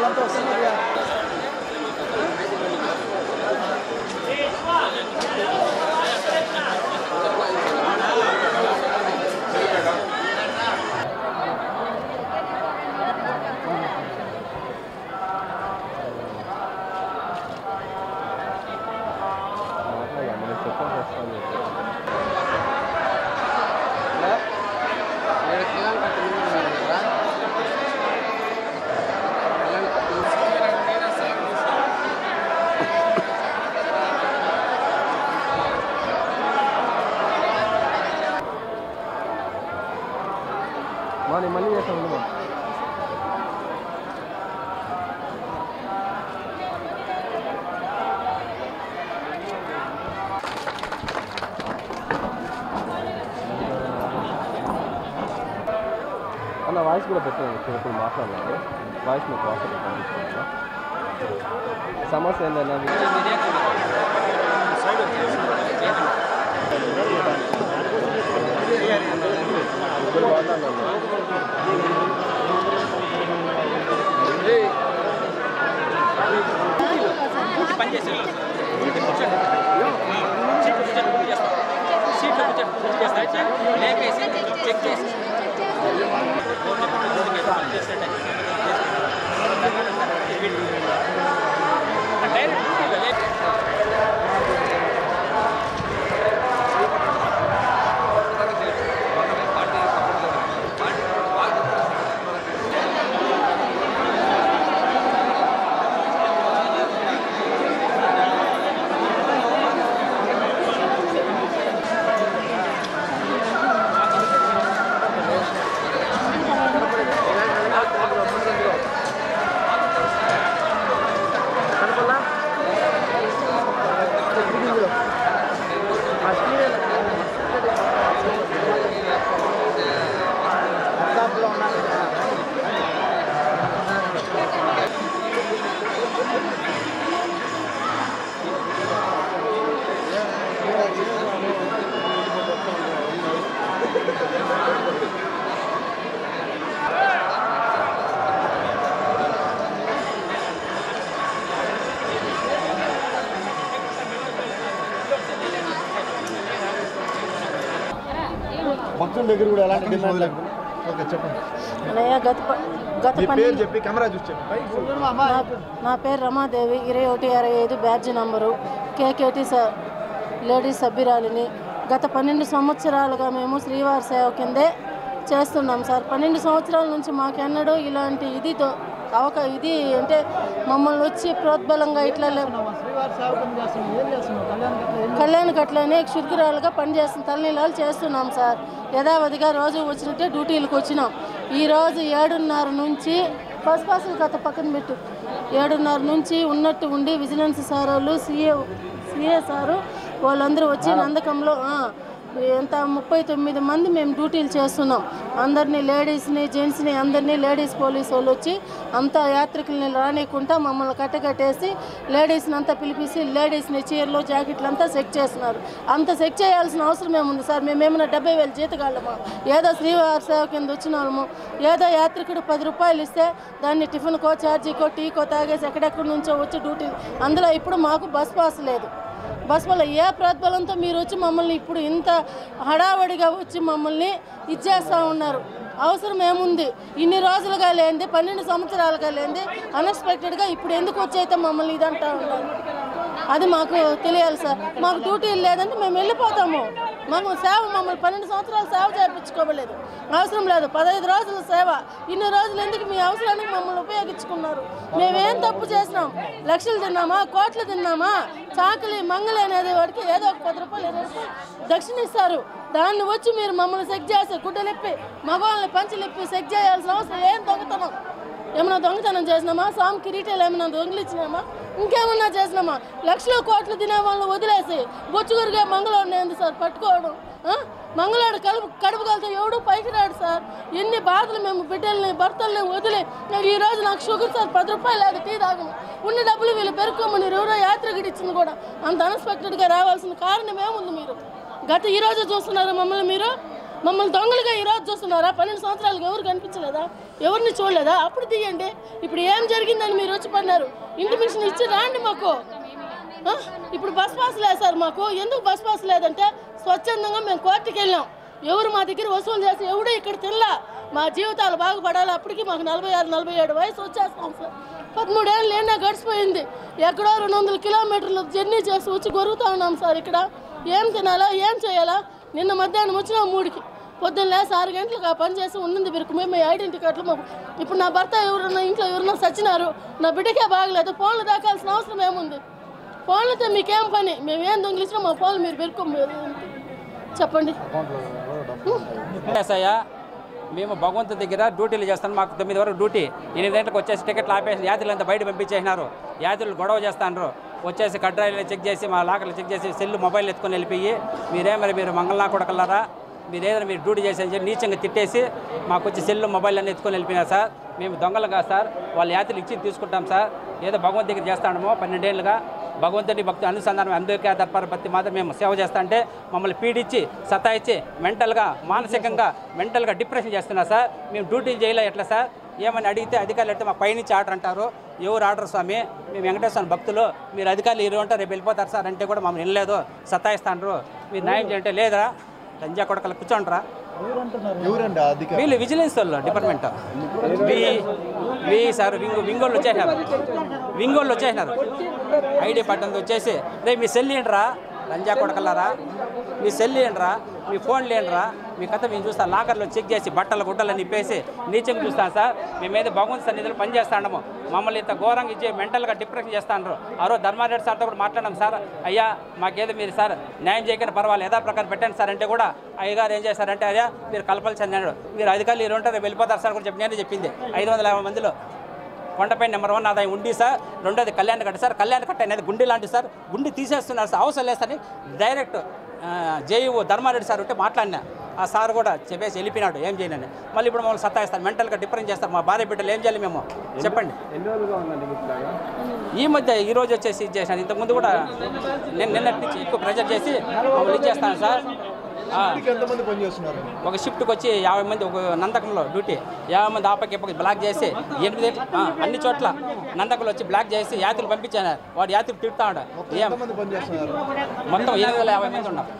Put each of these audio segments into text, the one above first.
వాళ్ళంతా వస్తున్నారు మళ్ళీ మళ్ళీ చేస్తాం ఉండు మా. అన్న వాయిస్ కూడా పెట్టండి ఇప్పుడు మాట్లాడాలి వాయిస్ మీకు వాట్సాప్ పంపిస్తాను సమస్య ఏంటన్నా ముగ్గురు వాతావరణం భక్తుల దగ్గర కూడా ఎలాంటి డిమాండ్ లేదు ఓకే చెప్పండి అన్నయ్య గత ప- గత మీ పేరు పన్నెండు చెప్పి కెమెరా చూసి చెప్పండి నా- నా పేరు రమాదేవి ఇరవై ఒకటి అరవై ఐదు బ్యాడ్జ్ నంబరు కేకేటి స లేడీస్ సభ్యురాలిని గత పన్నెండు సంవత్సరాలుగా మేము శ్రీవారి సేవ కిందే చేస్తున్నాం సార్ పన్నెండు సంవత్సరాల నుంచి మాకెన్నడూ ఇలాంటి ఇది దో- అవక ఇది అంటే మమ్మల్ని వచ్చి ప్రోద్బలంగా ఇట్లా లే- శ్రీవారి సేవ కింద చేస్తున్నాం ఏం చేస్తున్నాం కళ్యాణ్ గట్ల కళ్యాణ కట్లనే క్షుద్రాలుగా పనిచేస్తున్న తల్లిలాలు చేస్తున్నాం సార్ యథావధిగా రోజు వచ్చినట్టే డ్యూటీలకు వచ్చినాం ఈ రోజు ఏడున్నర నుంచి బస్ పాసులు కథ పక్కన పెట్టు ఏడున్నర నుంచి ఉన్నట్టు ఉండి విజిలెన్స్ సార్ వాళ్ళు సీఏ సీఏ సారు వాళ్ళందరూ వచ్చి నందకంలో ఆ, ఎంత ముప్పై తొమ్మిది మంది మేము డ్యూటీలు చేస్తున్నాం అందరినీ లేడీస్ని జెంట్స్ని అందరినీ లేడీస్ పోలీస్ వాళ్ళు వచ్చి అంతా యాత్రికుల్ని రానియకుండా మమ్మల్ని కట్టకట్టేసి లేడీస్ని అంతా పిలిపిసి లేడీస్ని చీరలు జాకెట్లు అంతా చెక్ చేస్తున్నారు అంత చెక్ చేయాల్సిన అవసరం ఏముంది సార్ మేమేమైనా డెబ్బై వేలు జీతగాళ్ళమా ఏదో శ్రీవారి సేవ కింద వచ్చిన వాళ్ళము ఏదో యాత్రికుడు పది రూపాయలు ఇస్తే దాన్ని టిఫిన్కో ఛార్జీకో టీకో తాగేసి ఎక్కడెక్కడి నుంచో వచ్చి డ్యూటీ అందులో ఇప్పుడు మాకు బస్ పాస్ లేదు బస్ వల్ల ఏ ప్రోద్బలంతో మీరు వచ్చి మమ్మల్ని ఇప్పుడు ఇంత హడావడిగా వచ్చి మమ్మల్ని ఇచ్చేస్తూ ఉన్నారు అవసరం ఏముంది ఇన్ని రోజులుగా లేనిది పన్నెండు సంవత్సరాలుగా లేనిది అన్ఎక్స్పెక్టెడ్గా ఇప్పుడు ఎందుకు వచ్చి అయితే మమ్మల్ని ఇదంటా ఉన్నారు అది మాకు తెలియాలి సార్ మాకు డ్యూటీలు లేదంటే మేము వెళ్ళిపోతాము మాకు సేవ మమ్మల్ని పన్నెండు సంవత్సరాలు సేవ చేయించుకోవలేదు అవసరం లేదు పదహైదు రోజుల సేవ ఇన్ని రోజులు ఎందుకు మీ అవసరానికి మమ్మల్ని ఉపయోగించుకున్నారు మేమేం తప్పు చేసినాం లక్షలు తిన్నామా కోట్లు తిన్నామా చాకలి మంగళి అనేది వాడికి ఏదో ఒక పది రూపాయలు ఇరవై రూపాయలు దక్షిణ ఇస్తారు దాన్ని వచ్చి మీరు మమ్మల్ని సెక్ చేసి గుడ్డలిప్పి మగవాళ్ళని పంచలిప్పి సెక్ చేయాల్సిన అవసరం ఏం దొంగతనం ఏమైనా దొంగతనం చేసినామా సామ్ కిరీటాలు ఏమైనా దొంగిలిచ్చినామా ఇంకేమన్నా చేసినామా లక్షల కోట్లు తినే వాళ్ళని వదిలేసి బొచ్చుగురిగా మంగళవాడిని ఏంది సార్ పట్టుకోవడం ఆ? మంగళవాడు కడుపు కడుపు కలితే ఎవడు పైకి రాడు సార్ ఎన్ని బాధలు మేము బిడ్డల్ని భర్తల్ని వదిలి నేను ఈ రోజు నాకు షుగర్ సార్ పది రూపాయలు లేదు టీ తాగము ఉన్న డబ్బులు వీళ్ళు పెరుక్కోమని ఎవరో యాత్రగిడి ఇచ్చింది కూడా అంత అన్ఎక్స్పెక్టెడ్గా రావాల్సిన కారణం ఏముంది మీరు గత ఈ రోజు చూస్తున్నారు మమ్మల్ని మీరు మమ్మల్ని దొంగలుగా ఈ రోజు చూస్తున్నారా పన్నెండు సంవత్సరాలకు ఎవరు కనిపించలేదా ఎవరిని చూడలేదా అప్పుడు తీయండి ఇప్పుడు ఏం జరిగిందని మీరు వచ్చి పడినారు ఇంటిమేషన్ ఇచ్చి రాండి మాకు ఆ? ఇప్పుడు బస్ పాస్ లేదు సార్ మాకు ఎందుకు బస్ పాస్ లేదంటే స్వచ్ఛందంగా మేము కోర్టుకి వెళ్ళాం ఎవరు మా దగ్గర వసూలు చేసి ఎవడు ఇక్కడ తినలా మా జీవితాలు బాగుపడాలి అప్పటికి మాకు నలభై ఆరు నలభై ఏడు వయసు వచ్చేస్తాం సార్ పదమూడేళ్ళు ఏంటో గడిచిపోయింది ఎక్కడో రెండు వందల కిలోమీటర్లు జర్నీ చేసి వచ్చి గొరుగుతూ ఉన్నాం సార్ ఇక్కడ ఏం తినాలా ఏం చేయాలా నిన్న మధ్యాహ్నం వచ్చినాం మూడుకి పొద్దున్న లేసి ఆరు గంటలకు ఆ పని చేసి ఉన్నది బిరుకు మేము ఐడెంటిటీ కార్డులు మాకు ఇప్పుడు నా భర్త ఎవరన్నా ఇంట్లో ఎవరన్నా సచ్చినారు నా బిడ్డకే బాగలేదు ఫోన్లు దాకాల్సిన అవసరం ఏముంది ఫోన్లతో మీకేం పని మేము ఏం దొంగిలించినా మా ఫోన్లు మీరు పెరుక్కోలేదు చెప్పండి అయ్యా మేము భగవంతు దగ్గర డ్యూటీలు చేస్తాం మాకు తొమ్మిది వరకు డ్యూటీ ఎనిమిది గంటలకు వచ్చేసి టికెట్లు ఆపేసి యాత్రిలంతా బయట పంపించేసినారు యాత్రిలు గొడవ చేస్తాండ్రు వచ్చేసి కడ్రాయిలు చెక్ చేసి మా లాకర్లు చెక్ చేసి సెల్ మొబైల్ ఎత్తుకొని వెళ్ళిపోయి మీరే మరి మీరు మంగళనా కొడకల్లారా మీరు ఏదైనా మీరు డ్యూటీ చేసి చెప్పి నీచంగా తిట్టేసి మాకు వచ్చి సెల్ మొబైల్ అన్ని ఎత్తుకొని వెళ్ళిపోయినారు సార్ మేము దొంగలు కాదు సార్ వాళ్ళ యాత్రలు ఇచ్చి తీసుకుంటాం సార్ ఏదో భగవంతు దగ్గర చేస్తాము పన్నెండేళ్ళుగా భగవంతుని భక్తి అనుసంధానం అందుకే దర్బార్ భక్తి మాత్రం మేము సేవ చేస్తా అంటే మమ్మల్ని పీడించి సతాయించి మెంటల్గా మానసికంగా మెంటల్గా డిప్రెషన్ చేస్తున్నా సార్ మేము డ్యూటీలు చేయలే ఎట్లా సార్ ఏమని అడిగితే అధికారులు అయితే మా పైనుంచి ఆర్డర్ అంటారు ఎవరు ఆర్డర్ స్వామి మేము వెంకటేశ్వర స్వామి భక్తులు మీరు అధికారులు ఈరోజు ఉంటారు రేపు వెళ్ళిపోతారు సార్ అంటే కూడా మమ్మల్ని వినలేదు సతాయిస్తాండ్రు మీరు న్యాయం చేయంటే లేదా గంజా కొడకలు కూర్చోండ్రా ఎవరండి ఆ అధికారి వీళ్ళు విజిలెన్స్ వాళ్ళు డిపార్ట్మెంట్ వి వి సార్ వింగో వింగోళ్ళు వచ్చేసినారు వింగోళ్ళు వచ్చేసినారు ఐడి పట్టణం వచ్చేసి రే మీ సెల్ ఏంట్రా లంజా కొడకల్లారా మీ సెల్ ఏంట్రా మీ ఫోన్ లేండ్రా మీ కథ మేము చూస్తాం లాకర్లో చెక్ చేసి బట్టలు గుడ్డలు నిప్పేసి నీచంగా చూస్తాం సార్ మేమేదో భగవంతు సన్నిధిలో పని చేస్తాము మమ్మల్ని ఇంత ఘోరంగా ఇచ్చి మెంటల్గా డిప్రెషన్ చేస్తాండ్రు ఆ రోజు ధర్మారెడ్డి సార్తో కూడా మాట్లాడాం సార్ అయ్యా మాకేదో మీరు సార్ న్యాయం చేయకుండా పర్వాలేదు యథా ప్రకారం పెట్టండి సార్ అంటే కూడా అయ్యగారు ఏం చేశారంటే అయ్యా మీరు కలపాల్సి అన్నాడు మీరు అధికారులు మీరు ఉంటారు వెళ్ళిపోతారు సార్ కూడా చెప్పి నేనే చెప్పింది ఐదు వందల యాభై మందిలో కొండపై నెంబర్ వన్ ఆదాయం ఉండి సార్ రెండోది కళ్యాణ కట్ట సార్ కళ్యాణ కట్ట అనేది గుండె లాంటి సార్ గుండె తీసేస్తున్నారు సార్ అవసరం లేదు సార్ అని డైరెక్ట్ జేఈఓ ధర్మారెడ్డి సార్ ఉంటే మాట్లాడినా ఆ సార్ కూడా చెప్పేసి వెళ్ళిపోయినాడు ఏం చేయనని మళ్ళీ ఇప్పుడు మమ్మల్ని సత్తాయిస్తారు మెంటల్గా డిఫరెన్స్ చేస్తారు మా భార్య బిడ్డలు ఏం చేయాలి మేము చెప్పండి ఎన్ని రోజులుగా ఉందండి మీకు ఇట్లాగా ఈ మధ్య ఈ రోజు వచ్చేసి ఇది చేశాను ఇంతకుముందు కూడా నేను నిన్నటి నుంచి ఎక్కువ ప్రెజర్ చేసి మమ్మల్ని ఇచ్చేస్తాను సార్ ఆ, ఇంటికి ఎంతమంది పనిచేస్తున్నారు ఒక షిఫ్ట్కి వచ్చి యాభై మంది ఒక నందకంలో డ్యూటీ యాభై మంది ఆపకి ఇప్పటికి బ్లాక్ చేసి ఎనిమిది ఆ, అన్ని చోట్ల నందకంలో వచ్చి బ్లాక్ చేసి యాత్రలు పంపించాను వాడు యాత్రలు తిడతా ఉన్నాడు మొత్తం ఏం ఎంతమంది పనిచేస్తున్నారు మొత్తం ఎనిమిది వందల యాభై మంది ఉన్నాం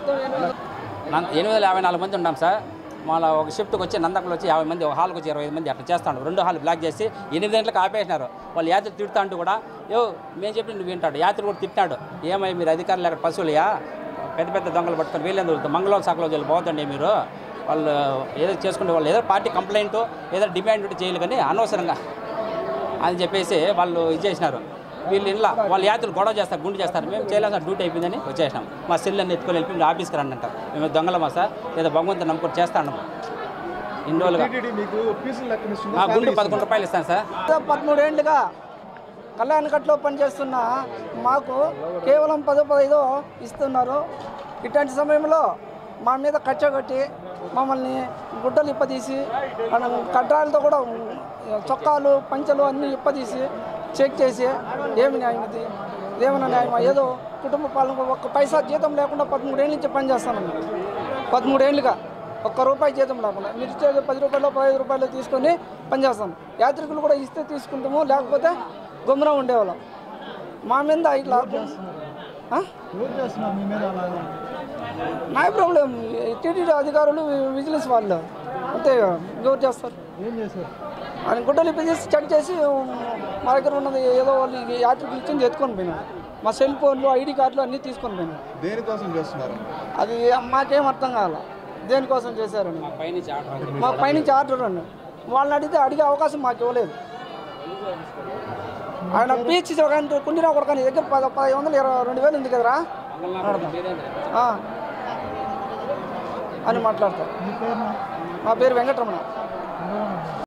నం- ఎనిమిది వందల యాభై నాలుగు మంది ఉన్నాం సార్ మళ్ళీ ఒక షిఫ్ట్కి వచ్చి నందకంలో వచ్చి యాభై మంది ఒక హాల్కి వచ్చి ఇరవై ఐదు మంది అట్లా చేస్తాడు రెండు హాల్ బ్లాక్ చేసి ఎనిమిది గంటలకు ఆపేసినారు వాళ్ళు యాత్ర తిడతా అంటూ కూడా యో మేము చెప్పి నువ్వు వింటాడు యాత్ర కూడా తిట్టాడు ఏమై మీరు అధికారులు అక్కడ పశువులయా పెద్ద పెద్ద దొంగలు పట్టుకొని వీళ్ళందరూ మంగళవారం శాఖలో వెళ్ళి పోతండి మీరు వాళ్ళు ఏదో చేసుకుంటే వాళ్ళు ఏదో పార్టీ కంప్లైంట్ ఏదో డిమాండ్ ఉంటే చేయాలి కానీ అనవసరంగా అని చెప్పేసి వాళ్ళు ఇది చేసినారు వీళ్ళు ఇంట్లో వాళ్ళ యాత్రలు గొడవ చేస్తారు గుండు చేస్తారు మేము చేయలేక డ్యూటీ అయిపోయిందని వచ్చేసినాం మా సెల్ అన్ని ఎత్తుకొని వెళ్ళి మీరు ఆఫీస్కి రండి అంటారు మేము దొంగలమా సార్ ఏదో భగవంతుని నమ్ముకొని చేస్తాను ఇన్ని రోజులుగా టీటీడీ మీకు ఫీజులు లెక్కనిస్తుంది ఆ గుండు పదకొండు రూపాయలు ఇస్తాను సార్ పదమూడేండ్లుగా కళ్యాణకట్లో పనిచేస్తున్న మాకు కేవలం పదో పదైదో ఇస్తున్నారు ఇట్లాంటి సమయంలో మా మీద కచ్చ కట్టి మమ్మల్ని గుడ్డలు ఇప్పదీసి మనం కడ్రాలతో కూడా చొక్కాలు పంచలు అన్నీ ఇప్పదీసి చెక్ చేసి ఏమి న్యాయం ఇది ఏమైనా న్యాయం ఏదో కుటుంబ పాలన ఒక్క పైసా జీతం లేకుండా పదమూడేళ్ళ నుంచి పనిచేస్తాను మేము పదమూడేళ్ళుగా ఒక్క రూపాయి జీతం లేకుండా మీరు ఇచ్చేది పది రూపాయలు పదహైదు రూపాయలు తీసుకొని పనిచేస్తాం యాత్రికులు కూడా ఇస్తే తీసుకుంటాము లేకపోతే గుమ్మరం ఉండేవాళ్ళం మా మీద ఇట్లా ఆ? ఎవరు చేస్తున్నారు మీ మీద అలాగా నా ప్రాబ్లం టీటీడీ అధికారులు విజిలెన్స్ వాళ్ళు అంతే ఎవరు చేస్తారు ఏం చేశారు ఆయన గుడ్డలు ఇప్పి చేసి చెక్ చేసి మా దగ్గర ఉన్నది ఏదో వాళ్ళు ఈ యాత్రికులు ఇచ్చింది ఎత్తుకొని పోయినారు మా సెల్ ఫోన్లు ఐడి కార్డులు అన్నీ తీసుకొని పోయినారు దేనికోసం చేస్తున్నారు అది మాకేం అర్థం కాల దేనికోసం చేశారని పైనుంచి ఆర్డర్ మా పైనుంచి ఆర్డర్ అండి వాళ్ళని అడిగితే అడిగే అవకాశం మాకు ఇవ్వలేదు ఆయన పీచ్ కుండినా కొడక నీ దగ్గర పద పదహైదు వందలు ఇరవై రెండు వేలు ఉంది కదరా ఆ. అని మాట్లాడతారు మీ పేరు మా పేరు వెంకటరమణ